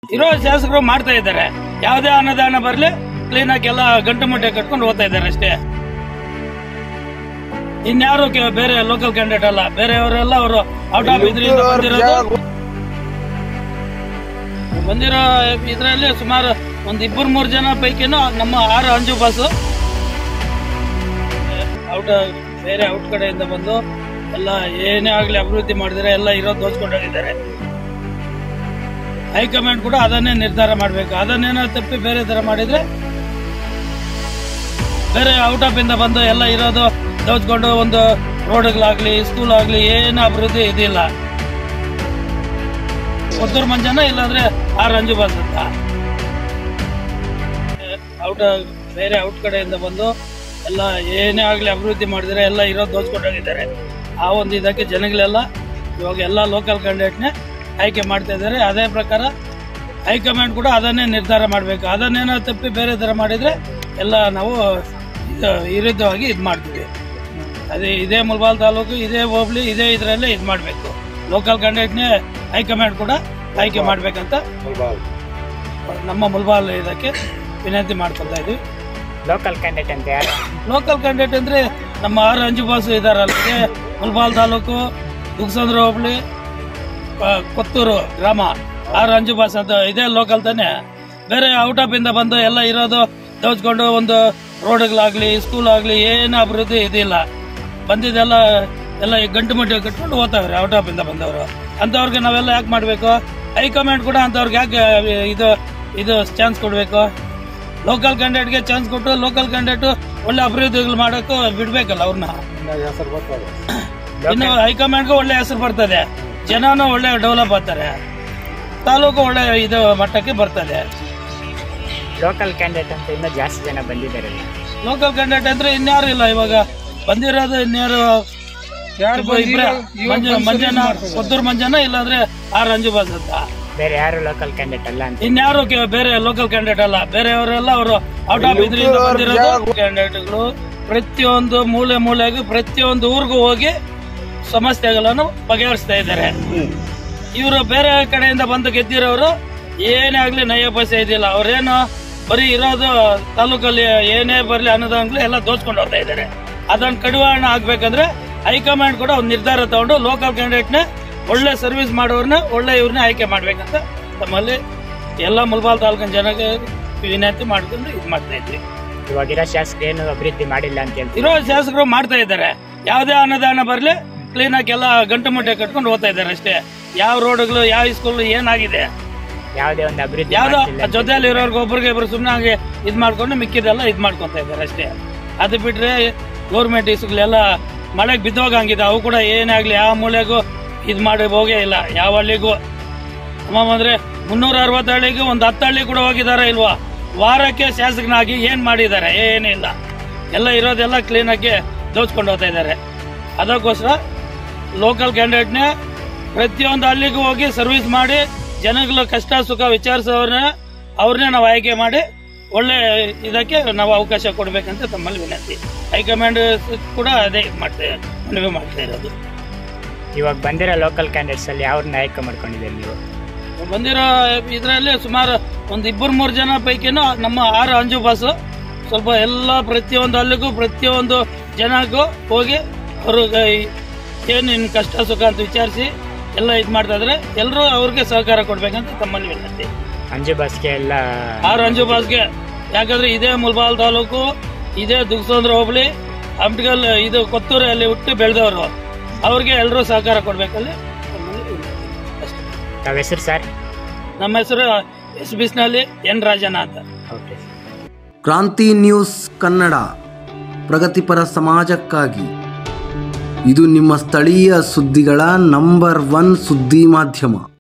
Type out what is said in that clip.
ಇರೋ ಶಾಸಕರು ಮಾಡ್ತಾ ಇದ್ದಾರೆ ಯಾವುದೇ ಅನುದಾನ ಬರ್ಲಿ ಕ್ಲೀನ್ ಆಗಿ ಎಲ್ಲ ಗಂಟು ಮುಟ್ಟೆ ಕಟ್ಕೊಂಡು ಹೋಗ್ತಾ ಇದ್ದಾರೆ ಅಷ್ಟೇ ಇನ್ಯಾರು ಕೆ- ಬೇರೆ ಲೋಕಲ್ ಕ್ಯಾಂಡಿಡೇಟ್ ಅಲ್ಲ ಬೇರೆಯವರೆಲ್ಲ ಅವರು ಔಟ್ ಆಫ್ ಇದ್ರಿಂದ ಬಂದಿರೋದು ಬಂದಿರೋ ಇದರಲ್ಲಿ ಸುಮಾರು ಒಂದ್ ಇಬ್ಬರು ಮೂರು ಜನ ಪೈಕಿನೂ ನಮ್ಮ ಆರು ಅಂಜು ಬಾಸು ಔಟ್ ಬೇರೆ ಔಟ್ ಕಡೆಯಿಂದ ಬಂದು ಎಲ್ಲ ಏನೇ ಆಗ್ಲಿ ಅಭಿವೃದ್ಧಿ ಮಾಡಿದ್ರೆ ಎಲ್ಲ ಇರೋದು ದೋಚ್ಕೊಂಡೋಗಿದ್ದಾರೆ ಹೈಕಮಾಂಡ್ ಕೂಡ ಅದನ್ನೇ ನಿರ್ಧಾರ ಮಾಡ್ಬೇಕು ಅದನ್ನೇನೋ ತಪ್ಪಿ ಬೇರೆ ತರ ಮಾಡಿದ್ರೆ ಬೇರೆ ಔಟ್ ಆಫ್ ಇಂದ ಬಂದು ಎಲ್ಲ ಇರೋದು ದೋಚ್ಕೊಂಡು ಒಂದು ರೋಡ್ಗಳಾಗ್ಲಿ ಸ್ಕೂಲ್ ಆಗ್ಲಿ ಏನು ಅಭಿವೃದ್ಧಿ ಇದಿಲ್ಲ ಕೊತ್ತೂರು ಮಂಜನ ಇಲ್ಲಾಂದ್ರೆ ಆರ್ ಅಂಜು ಬಾಸ್ ಅಂತ ಔಟ್ ಬೇರೆ ಔಟ್ ಕಡೆಯಿಂದ ಬಂದು ಎಲ್ಲ ಏನೇ ಆಗ್ಲಿ ಅಭಿವೃದ್ಧಿ ಮಾಡಿದ್ರೆ ಎಲ್ಲ ಇರೋದು ದೋಚ್ಕೊಂಡೋಗಿದ್ದಾರೆ ಆ ಒಂದು ಇದಕ್ಕೆ ಜನಗಳೆಲ್ಲ ಇವಾಗ ಎಲ್ಲ ಲೋಕಲ್ ಕ್ಯಾಂಡಿಡೇಟ್ನೇ ಆಯ್ಕೆ ಮಾಡ್ತಾ ಇದ್ದಾರೆ ಅದೇ ಪ್ರಕಾರ ಹೈಕಮಾಂಡ್ ಕೂಡ ಅದನ್ನೇ ನಿರ್ಧಾರ ಮಾಡಬೇಕು ಅದನ್ನೇನೋ ತಪ್ಪಿ ಬೇರೆ ಥರ ಮಾಡಿದ್ರೆ ಎಲ್ಲ ನಾವು ಇದು ವಿರುದ್ಧವಾಗಿ ಇದು ಮಾಡ್ತೀವಿ ಅದೇ ಇದೇ ಮುಲ್ಬಾಲ್ ತಾಲೂಕು ಇದೇ ಹೋಬ್ಳಿ ಇದೇ ಇದರಲ್ಲೇ ಇದು ಮಾಡಬೇಕು ಲೋಕಲ್ ಕ್ಯಾಂಡಿಡೇಟ್ನೇ ಹೈಕಮಾಂಡ್ ಕೂಡ ಆಯ್ಕೆ ಮಾಡ್ಬೇಕಂತ ನಮ್ಮ ಮುಲ್ಬಾಲ್ ಇದಕ್ಕೆ ವಿನಂತಿ ಮಾಡ್ಕೊಳ್ತಾ ಇದ್ವಿ ಲೋಕಲ್ ಕ್ಯಾಂಡಿಡೇಟ್ ಅಂತ ಯಾರು ಲೋಕಲ್ ಕ್ಯಾಂಡಿಡೇಟ್ ಅಂದ್ರೆ ನಮ್ಮ ಆರ್ ಅಂಜು ಬಾಸು ಇದಾರಲ್ಲ ಇದೇ ಮುಲ್ಬಾಲ್ ತಾಲೂಕು ದುಗ್ಸಂದ್ರ ಹೋಬಳಿ ಆ, ಕೊತ್ತೂರು ಗ್ರಾಮ ಆರ್ ಅಂಜು ಬಾಸ್ ಅಂತ ಇದೇ ಲೋಕಲ್ ತಾನೆ ಬೇರೆ ಔಟ್ ಆಫ್ ಇಂದ ಬಂದು ಎಲ್ಲ ಇರೋದು ದೋಚ್ಕೊಂಡು ಒಂದು ರೋಡ್ಗಳಾಗ್ಲಿ ಸ್ಕೂಲ್ ಆಗ್ಲಿ ಏನು ಅಭಿವೃದ್ಧಿ ಇದಿಲ್ಲ ಬಂದಿದ್ದೆಲ್ಲ ಎಲ್ಲ ಈ ಗಂಟು ಮಟ್ಟಿ ಕಟ್ಕೊಂಡು ಹೋಗ್ತಾವ್ರೆ ಔಟ್ ಆಫ್ ಇಂದ ಬಂದವರು ಅಂತವ್ರಿಗೆ ನಾವೆಲ್ಲ ಯಾಕೆ ಮಾಡ್ಬೇಕು ಹೈಕಮಾಂಡ್ ಕೂಡ ಅಂತವ್ರಿಗೆ ಯಾಕೆ ಇದು ಇದು ಚಾನ್ಸ್ ಕೊಡ್ಬೇಕು ಲೋಕಲ್ ಕ್ಯಾಂಡಿಡೇಟ್ಗೆ ಚಾನ್ಸ್ ಕೊಟ್ಟು ಲೋಕಲ್ ಕ್ಯಾಂಡಿಡೇಟ್ ಒಳ್ಳೆ ಅಭಿವೃದ್ಧಿಗಳು ಮಾಡೋಕ್ಕೂ ಬಿಡ್ಬೇಕಲ್ಲ ಅವ್ರನ್ನ ಇನ್ನು ಹೈಕಮಾಂಡ್ಗೂ ಒಳ್ಳೆ ಹೆಸರು ಬರ್ತದೆ ಜನನೂ ಒಳ್ಳೆ ಡೆವಲಪ್ ಆಗ್ತಾರೆ ತಾಲೂಕು ಒಳ್ಳೆ ಇದು ಮಟ್ಟಕ್ಕೆ ಬರ್ತದೆ ಲೋಕಲ್ ಕ್ಯಾಂಡಿಡೇಟ್ ಅಂತ ಇನ್ನೂ ಜಾಸ್ತಿ ಜನ ಬಂದಿದ್ದಾರೆ ಲೋಕಲ್ ಕ್ಯಾಂಡಿಡೇಟ್ ಅಂದ್ರೆ ಇನ್ಯಾರು ಇಲ್ಲ ಇವಾಗ ಬಂದಿರೋದು ಇನ್ಯಾರು ಇಬ್ಬ- ಇಬ್ರೇ. ಮಂಜ- ಮಂಜನ ಕೊತ್ತೂರು ಮಂಜನ ಇಲ್ಲಾಂದ್ರೆ ಆರ್ ಅಂಜುಬಾಸ್ ಅಂತ ಬೇರೆ ಯಾರು ಲೋಕಲ್ ಕ್ಯಾಂಡಿಡೇಟ್ ಅಲ್ಲ ಅಂತ ಇನ್ಯಾರು ಕೆ- ಬೇರೆ ಲೋಕಲ್ ಕ್ಯಾಂಡಿಡೇಟ್ ಅಲ್ಲ ಬೇರೆಯವರೆಲ್ಲ ಅವರು ಔಟ್ ಆಫ್ ಇದರಿಂದ ಬಂದಿರೋದು ಕ್ಯಾಂಡಿಡೇಟ್ಗಳು ಪ್ರತಿಯೊಂದು ಮೂಲೆ ಮೂಲೆಗೂ ಪ್ರತಿಯೊಂದು ಊರಿಗೂ ಹೋಗಿ ಸಮಸ್ಯೆಗಳನ್ನು ಬಗೆಹರಿಸ್ತಾ ಇದ್ದಾರೆ ಇವರು ಬೇರೆ ಕಡೆಯಿಂದ ಬಂದು ಗೆದ್ದಿರೋರು ಏನೇ ಆಗ್ಲಿ ನಯ ಪೈಸೆ ಇದಿಲ್ಲ ಅವ್ರೇನು ಬರೀ ಇರೋದು ತಾಲೂಕಲ್ಲಿ ಏನೇ ಬರ್ಲಿ ಅನ್ನೋದಾಗ್ಲಿ ಎಲ್ಲ ದೋಚ್ಕೊಂಡು ಹೋಗ್ತಾ ಇದ್ದಾರೆ ಅದನ್ನ ಕಡಿವಾಣ ಆಗ್ಬೇಕಂದ್ರೆ ಹೈಕಮಾಂಡ್ ಕೂಡ ಒಂದು ನಿರ್ಧಾರ ತಗೊಂಡು ಲೋಕಲ್ ಕ್ಯಾಂಡಿಡೇಟ್ನ ಒಳ್ಳೆ ಸರ್ವಿಸ್ ಮಾಡೋರ್ನ ಒಳ್ಳೆ ಇವ್ರನ್ನ ಆಯ್ಕೆ ಮಾಡ್ಬೇಕಂತ ತಮ್ಮಲ್ಲಿ ಎಲ್ಲ ಮುಲ್ಬಾಲ್ ತಾಲೂಕಿನ ಜನಕ್ಕೆ ವಿನಂತಿ ಮಾಡ್ಕೊಂಡು ಇದು ಮಾಡ್ತಾ ಇದ್ವಿ ಇವಾಗಿರೋ ಶಾಸಕರು ಏನು ಅಭಿವೃದ್ಧಿ ಮಾಡಿಲ್ಲ ಅಂತ ಹೇಳ್ತೀವಿ ಇರೋ ಶಾಸಕರು ಮಾಡ್ತಾ ಇದ್ದಾರೆ ಯಾವುದೇ ಅನುದಾನ ಬರ್ಲಿ ಕ್ಲೀನ್ ಆಗಿ ಎಲ್ಲ ಗಂಟು ಮುಟ್ಟೆ ಕಟ್ಕೊಂಡು ಹೋಗ್ತಾ ಇದ್ದಾರೆ ಅಷ್ಟೇ ಯಾವ ರೋಡ್ಗಳು ಯಾವ ಸ್ಕೂಲ್ ಏನಾಗಿದೆ ಯಾವುದೇ ಒಂದು ಅಭಿವೃದ್ಧಿ ಯಾವ್ದೋ ಮಾಡ್ತಿಲ್ಲ. ಜೊತೆಯಲ್ಲಿ ಇರೋರ್ಗೆ ಒಬ್ರಿಗೆ ಇಬ್ರು ಸುಮ್ಮನೆ ಹಂಗೆ ಇದ್ ಮಾಡ್ಕೊಂಡು ಮಿಕ್ಕಿದೆಲ್ಲ ಇದ್ ಮಾಡ್ಕೊಂತ ಇದ್ದಾರೆ ಅಷ್ಟೇ ಅದು ಬಿಟ್ರೆ ಗೌರ್ಮೆಂಟ್ ಇಸ್ಗಳೆಲ್ಲ ಮಳೆಗೆ ಬಿದ್ದೋಗಂಗಿದೆ ಅವು ಕೂಡ ಏನೇ ಆಗ್ಲಿ ಯಾವ ಮೂಲೆಗೂ ಇದ್ ಮಾಡಿ ಹೋಗೇ ಇಲ್ಲ ಯಾವ ಹಳ್ಳಿಗೂ ಅಮ್ಮ ಅಂದ್ರೆ ಮುನ್ನೂರ ಅರವತ್ತು ಹಳ್ಳಿಗೂ ಒಂದು ಹತ್ತು ಹಳ್ಳಿ ಕೂಡ ಹೋಗಿದಾರ ಇಲ್ವಾ ವಾರಕ್ಕೆ ಶಾಸಕನಾಗಿ ಏನ್ ಮಾಡಿದ್ದಾರೆ ಏನಿಲ್ಲ ಎಲ್ಲ ಇರೋದೆಲ್ಲ ಕ್ಲೀನ್ ಆಗಿ ದೋಚ್ಕೊಂಡು ಹೋಗ್ತಾ ಇದ್ದಾರೆ ಅದಕ್ಕೋಸ್ಕರ ಲೋಕಲ್ ಕ್ಯಾಂಡಿಡೇಟ್ನೇ ಪ್ರತಿಯೊಂದು ಹಳ್ಳಿಗೂ ಹೋಗಿ ಸರ್ವಿಸ್ ಮಾಡಿ ಜನಗಳ ಕಷ್ಟ ಸುಖ ವಿಚಾರಿಸೋರ್ನ ಅವ್ರನ್ನೇ ನಾವು ಆಯ್ಕೆ ಮಾಡಿ ಒಳ್ಳೆ ಇದಕ್ಕೆ ನಾವು ಅವಕಾಶ ಕೊಡ್ಬೇಕಂತ ತಮ್ಮಲ್ಲಿ ವಿನಂತಿ ಹೈಕಮಾಂಡ್ ಕೂಡ ಅದೇ ಇದ್ ಮಾಡ್ತಾ ಮನವಿ ಮಾಡ್ತಾ ಇರೋದು ಇವಾಗ ಬಂದಿರೋ ಲೋಕಲ್ ಕ್ಯಾಂಡಿಡೇಟ್ಸ್ ಅಲ್ಲಿ ಯಾವ್ರನ್ನ ಆಯ್ಕೆ ಮಾಡ್ಕೊಂಡಿದ್ದೀರಿ ನೀವು ಬಂದಿರೋ ಇದರಲ್ಲಿ ಸುಮಾರು ಒಂದು ಇಬ್ಬರು ಮೂರು ಜನ ಪೈಕಿನೂ ನಮ್ಮ ಆರು ಅಂಜು ಬಾಸು ಸ್ವಲ್ಪ ಎಲ್ಲ ಪ್ರತಿಯೊಂದು ಹಳ್ಳಿಗೂ ಪ್ರತಿಯೊಂದು ಜನಕ್ಕೂ ಹೋಗಿ ಅವರು ಏನು ನಿನ್ನ ಕಷ್ಟ ಸುಖ ಅಂತ ವಿಚಾರಿಸಿ ಎಲ್ಲ ಇದು ಮಾಡ್ತಾ ಇದ್ರೆ ಎಲ್ಲರೂ ಅವ್ರಿಗೆ ಸಹಕಾರ ಕೊಡ್ಬೇಕಂತ ತಮ್ಮಲ್ಲಿ ವಿನಂತಿ ಅಂಜು ಬಸ್ಗೆ ಎಲ್ಲ ಆರು ಅಂಜು ಬಾಸ್ಗೆ ಯಾಕಂದ್ರೆ ಇದೇ ಮುಲ್ಬಾಲ್ ತಾಲೂಕು ಇದೇ ದುಗ್ಸಂದ್ರ ಹೋಬಳಿ ಹಂಪಗಲ್ ಇದು ಕೊತ್ತೂರಲ್ಲಿ ಹುಟ್ಟಿ ಬೆಳೆದವರು ಅವ್ರಿಗೆ ಎಲ್ಲರೂ ಸಹಕಾರ ಕೊಡ್ಬೇಕಲ್ಲಿ ತಮ್ಮಲ್ಲಿ ವಿನಂತಿ. ಅಷ್ಟೇ ತಾವ್ ಹೆಸರು ಸರ್ ನಮ್ಮ ಹೆಸರು ಎಸ್ ಬಿಸ್ನಲ್ಲಿ ಎನ್ ರಾಜನ ಅಂತ ಓಕೆ ಕ್ರಾಂತಿ ನ್ಯೂಸ್ ಕನ್ನಡ ಪ್ರಗತಿಪರ ಸಮಾಜಕ್ಕಾಗಿ ಇದು ನಿಮ್ಮ ಸ್ಥಳೀಯ ಸುದ್ದಿಗಳ ನಂಬರ್ ಒನ್ ಸುದ್ದಿ ಮಾಧ್ಯಮ